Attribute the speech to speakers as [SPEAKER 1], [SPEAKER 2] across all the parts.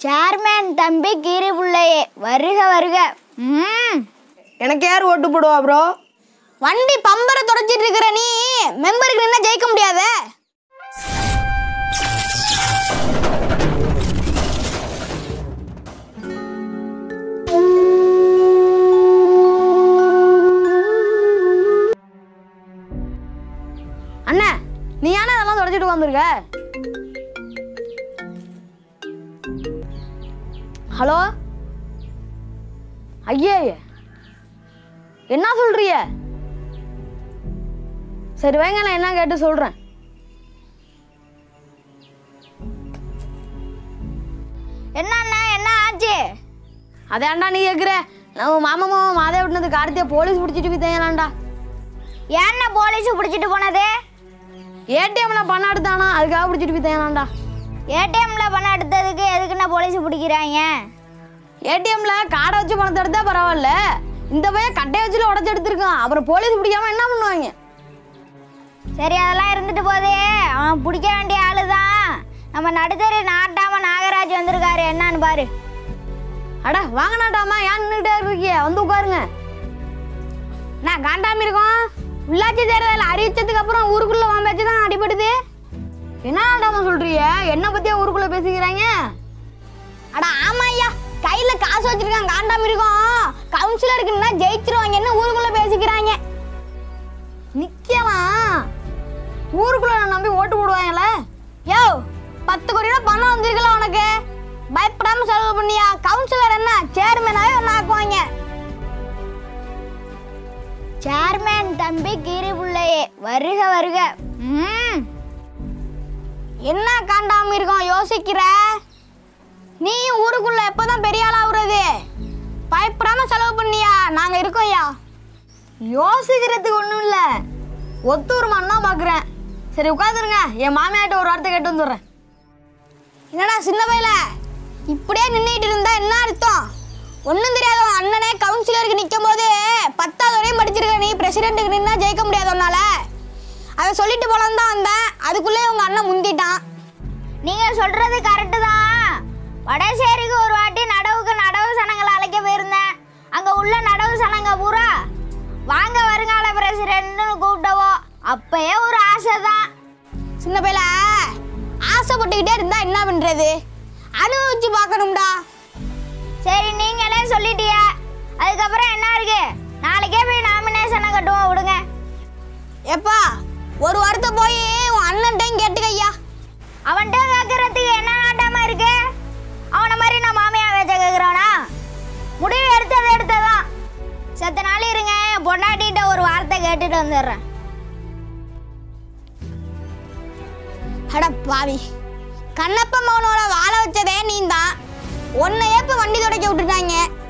[SPEAKER 1] chairman தம்பி கீரி பிள்ளையே வருக வருக ம்
[SPEAKER 2] எனக்கு யார் ஓட்டு போடுவா ப்ரோ
[SPEAKER 1] வண்டி பம்பரை தொடச்சிட்டு இருக்கிற நீ மெம்பருக்கு நின்னா ஜெயிக்க முடியாது
[SPEAKER 2] அண்ணா நீ ஏன்னா அதெல்லாம் தொடச்சிட்டு வந்திருக்க ஹலோ ஐயே என்ன சொல்றிய சரி வைங்க நான் என்ன கேட்டு சொல்றேன்
[SPEAKER 1] என்ன அண்ணா என்ன ஆச்சு
[SPEAKER 2] அதான்டா நீ கேட்குற நம்ம மாமாவும் மாதே விட்டுனது கார்த்தியை போலீஸ் பிடிச்சிட்டு போய் தேங்கலாம்டா
[SPEAKER 1] ஏன்னா போலீஸ் பிடிச்சிட்டு போனது
[SPEAKER 2] ஏடிஎம்ல பணம் எடுத்தானா அதுக்காக பிடிச்சிட்டு போய் தேங்கலாம்டா
[SPEAKER 1] ஏடிஎம்ல பணம் எடுத்ததுக்கு எதுக்குன்னா போலீஸ் பிடிக்கிறாங்க
[SPEAKER 2] ஏடிஎம்ல காடை வச்சு பணத்தை எடுத்தா பரவாயில்ல இந்த பையன் கட்டையை வச்சுல உடச்சு எடுத்திருக்கான் அப்புறம் போலீஸ் பிடிக்காம என்ன பண்ணுவாங்க
[SPEAKER 1] சரி அதெல்லாம் இருந்துட்டு போதே அவன் பிடிக்க வேண்டிய ஆளு தான் நம்ம நடுத்தரு நாட்டாம நாகராஜ் வந்திருக்காரு என்னன்னு பாரு
[SPEAKER 2] அட வாங்க நாட்டாமா ஏன் நின்றுட்டே இருக்கீங்க வந்து உட்காருங்க நான் காண்டாம இருக்கோம் உள்ளாட்சி தேர்தல் அறிவிச்சதுக்கு அப்புறம் ஊருக்குள்ள வாம்பாச்சு தான் அடிபடுது என்ன நாட்டாமா சொல்றீங்க என்ன பத்தியா ஊருக்குள்ள பேசிக்கிறாங்க
[SPEAKER 1] அட ஆமா ஐயா கையில காசு வச்சிருக்காங்க காண்டாம இருக்கும் கவுன்சிலருக்குன்னா ஜெயிச்சிருவாங்கன்னு ஊருக்குள்ள பேசிக்கிறாங்க
[SPEAKER 2] நிக்கலாம் ஊருக்குள்ள நான் நம்பி ஓட்டு போடுவாங்கல்ல
[SPEAKER 1] யோ பத்து கோடி ரூபாய் பணம் வந்திருக்கல உனக்கு பயப்படாம செலவு பண்ணியா கவுன்சிலர் என்ன சேர்மேனாவே ஒன்று ஆக்குவாங்க சேர்மேன் தம்பி கீரி பிள்ளையே வருக வருக ம் என்ன காண்டாம இருக்கோம் யோசிக்கிற நீ ஊருக்குள்ள எப்பதான் பெரிய ஆள் ஆகுறது பயப்படாம செலவு பண்ணியா நாங்க இருக்கோம்யா
[SPEAKER 2] யோசிக்கிறதுக்கு ஒன்றும் இல்லை ஒத்துருமான்னு தான் பார்க்குறேன் சரி உட்காந்துருங்க என் மாமியார்ட்ட ஒரு வார்த்தை கேட்டு வந்துடுறேன்
[SPEAKER 1] என்னடா சின்ன பையல இப்படியே நின்றுட்டு இருந்தா என்ன அர்த்தம் ஒன்றும் தெரியாத உன் அண்ணனே கவுன்சிலருக்கு நிற்கும் போது பத்தாவது வரையும் படிச்சிருக்க நீ பிரசிடென்ட்டுக்கு நின்னா ஜெயிக்க முடியாது உன்னால அதை சொல்லிட்டு போலாம் தான் வந்தேன் அதுக்குள்ளே உங்க அண்ணன் முந்திட்டான் நீங்க சொல்றது கரெக்டு தான் வடசேரிக்கு ஒரு வாட்டி நடவுக்கு நடவு சனங்களை அழைக்க போயிருந்தேன் அங்க உள்ள நடவு சனங்க பூரா வாங்க வருங்கால பிரசிடென்ட்னு கூப்பிட்டவோ அப்பயே ஒரு ஆசை தான் சின்ன பையல ஆசைப்பட்டுக்கிட்டே இருந்தா என்ன பண்றது அனுபவிச்சு பார்க்கணும்டா சரி நீங்களே சொல்லிட்டிய அதுக்கப்புறம் என்ன இருக்கு நாளைக்கே போய் நாமினேஷனை கட்டுவோம் விடுங்க எப்பா ஒரு வாரத்தை போய் உன் அண்ணன்ட்டையும் கேட்டுக்கையா அவன்கிட்ட கேட்கறதுக்கு என்ன நாட்டாம இருக்கு அவனை மாதிரி நான் மாமியா வச்ச கேட்குறானா முடிவு எடுத்தது எடுத்ததான் செத்த நாள் இருங்க என் பொண்டாட்டிகிட்ட ஒரு வார்த்தை கேட்டுட்டு வந்துடுறேன் அட பாவி கண்ணப்ப மௌனோட வாழ வச்சதே நீ தான் உன்னையே இப்ப வண்டி துடைக்க விட்டுட்டாங்க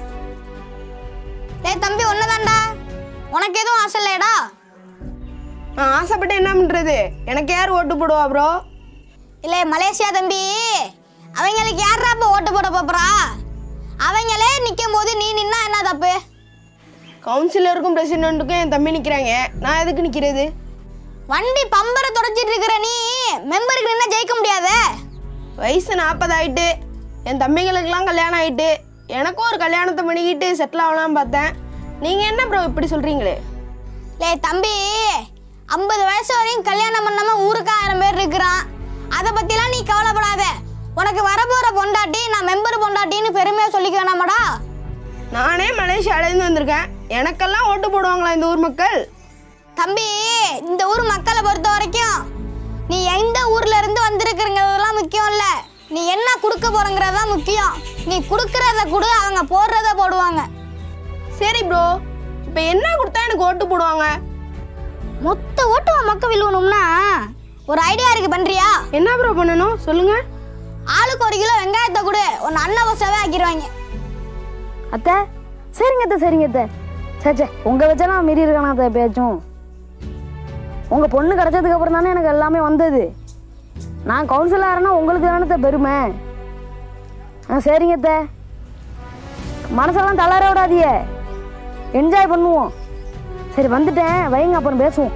[SPEAKER 1] ஏய் தம்பி ஒன்னதான்டா உனக்கு எதுவும் ஆசை இல்லையடா
[SPEAKER 2] நான் ஆசைப்பட்டு என்ன பண்ணுறது எனக்கு யார் ஓட்டு போடுவா ப்ரோ
[SPEAKER 1] இல்லை மலேசியா தம்பி அவங்களுக்கு யாரா இப்ப ஓட்டு போட போறா அவங்களே நிற்கும் போது நீ நின்னா என்ன தப்பு
[SPEAKER 2] கவுன்சிலருக்கும் பிரசிடென்ட்டுக்கும் என் தம்பி நிற்கிறாங்க நான் எதுக்கு நிற்கிறது
[SPEAKER 1] வண்டி பம்பரை தொடச்சிட்டு இருக்கிற நீ மெம்பருக்கு நின்னா ஜெயிக்க முடியாதே
[SPEAKER 2] வயசு நாற்பது ஆயிட்டு என் தம்பிங்களுக்கெல்லாம் கல்யாணம் ஆயிட்டு எனக்கும் ஒரு கல்யாணத்தை பண்ணிக்கிட்டு செட்டில் ஆகலாம் பார்த்தேன் நீங்கள் என்ன ப்ரோ இப்படி சொல்கிறீங்களே
[SPEAKER 1] லே தம்பி ஐம்பது வயசு வரையும் கல்யாணம் பண்ணாம ஊருக்கு ஆயிரம் பேர் இருக்கிறான் அதை பத்திலாம் நீ கவலைப்படாத உனக்கு வரப்போற பொண்டாட்டி நான் மெம்பர் பொண்டாட்டின்னு பெருமையா சொல்லிக்க வேணாமாடா
[SPEAKER 2] நானே மலேசியாவிலேருந்து வந்திருக்கேன் எனக்கெல்லாம் ஓட்டு போடுவாங்களா இந்த ஊர் மக்கள்
[SPEAKER 1] தம்பி இந்த ஊர் மக்களை பொறுத்த வரைக்கும் நீ எந்த ஊர்ல இருந்து வந்திருக்கிறங்கிறதெல்லாம் முக்கியம் இல்ல நீ என்ன கொடுக்க போறங்கிறது தான் முக்கியம் நீ கொடுக்கறத கொடு அவங்க போடுறத போடுவாங்க
[SPEAKER 2] சரி ப்ரோ இப்போ என்ன கொடுத்தா எனக்கு ஓட்டு போடுவாங்க
[SPEAKER 1] மொத்த ஓட்டு உன் மக்க விழுவணும்னா ஒரு ஐடியா இருக்கு பண்றியா
[SPEAKER 2] என்ன ப்ரோ பண்ணணும் சொல்லுங்கள்
[SPEAKER 1] ஆளுக்கு ஒரு கிலோ வெங்காயத்தை கொடு உன் அண்ணன் பசாவே ஆக்கிடுவாங்க
[SPEAKER 3] அத்தை சரிங்க அத்தை சரிங்க அத்தை சே சே உங்கள் வச்சா நான் மீறி இருக்கானா அத்தை எப்பயாச்சும் உங்கள் பொண்ணு கிடச்சதுக்கு அப்புறம் தானே எனக்கு எல்லாமே வந்தது நான் கவுன்சிலர்னா உங்களுக்கு தானே அத்தை பெருமை ஆ சரிங்க அத்தை மனசெல்லாம் தளர விடாதீங்க என்ஜாய் பண்ணுவோம் சரி வந்துட்டேன் வைங்க அப்புறம் பேசுவோம்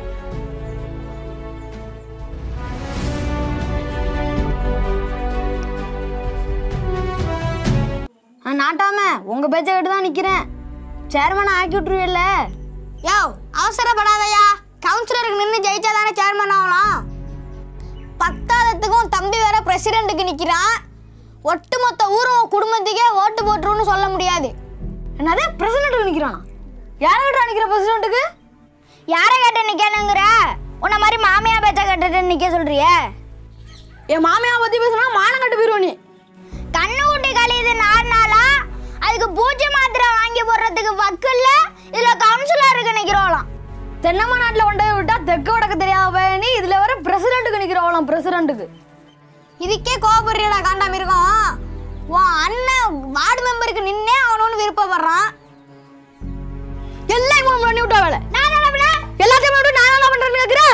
[SPEAKER 2] நான் நாட்டாம உங்க பேச்ச கேட்டு தான் நிக்கிறேன் சேர்மனை ஆக்கி விட்டுருவில்ல
[SPEAKER 1] யோ அவசரப்படாதயா கவுன்சிலருக்கு நின்று ஜெயிச்சா தானே சேர்மன் ஆகலாம் பத்தாதத்துக்கும் தம்பி வேற பிரசிடென்ட்டுக்கு நிற்கிறான் ஒட்டுமொத்த ஊரும் உன் குடும்பத்துக்கே ஓட்டு போட்டுருன்னு சொல்ல முடியாது
[SPEAKER 2] என்னதே பிரசிடென்ட்டுக்கு நிக்கிறானா யாரை கிட்ட நிக்கிற பிரசிடென்ட்டுக்கு
[SPEAKER 1] யாரை கேட்டு நிக்கணுங்கிற உன்ன மாதிரி மாமியா பேச்ச கேட்டுட்டு நிக்க சொல்றிய
[SPEAKER 2] என் மாமியா பத்தி பேசுனா மானம் கட்டு போயிருவ நீ
[SPEAKER 1] கண்ணு குட்டி கழியுது நாலு நாளா அதுக்கு பூச்சி மாத்திரை வாங்கி போடுறதுக்கு வக்கு இல்ல இதுல கவுன்சிலருக்கு நிக்கிறோம்
[SPEAKER 2] தென்னம்மா நாட்டுல கொண்டு போய் விட்டா தெற்கு வடக்கு தெரியாம நீ இதுல வர பிரசிடென்ட்டுக்கு நிக்கிறவளாம் பிரசிடென்ட்டுக்கு
[SPEAKER 1] இதுக்கே கோபப்படுறியடா காண்டாம இருக்கும் உன் அண்ணன் வார்டு மெம்பருக்கு நின்னே அவனு விருப்பப்படுறான்
[SPEAKER 2] எல்லாம் இவன் பண்ணி விட்டா வேலை
[SPEAKER 1] நான் என்ன பண்ணேன்
[SPEAKER 2] எல்லாத்தையும் விட்டு நான் என்ன பண்றேன்னு கேக்குறேன்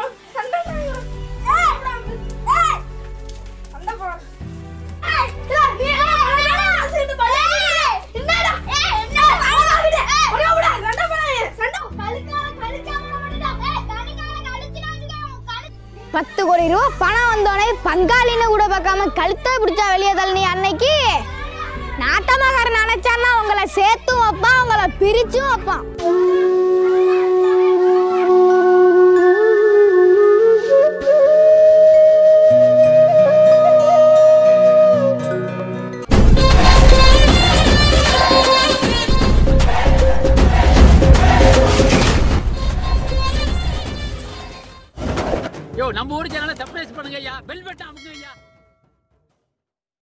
[SPEAKER 1] பத்து கோடி ரூபா பணம் வந்தோடனே பங்காளின்னு கூட பார்க்காம கழுத்தை பிடிச்சா வெளியே தள்ளி அன்னைக்கு நாட்டமாக்காரன் நினைச்சான்னா உங்களை சேர்த்தும் வைப்பான் உங்களை பிரிச்சும் வைப்பான்
[SPEAKER 4] யோ நம்ம ஊர் சேனலை சர்ப்ரைஸ் பண்ணுங்க ஐயா பெல் பட்டன் அமுக்குங்க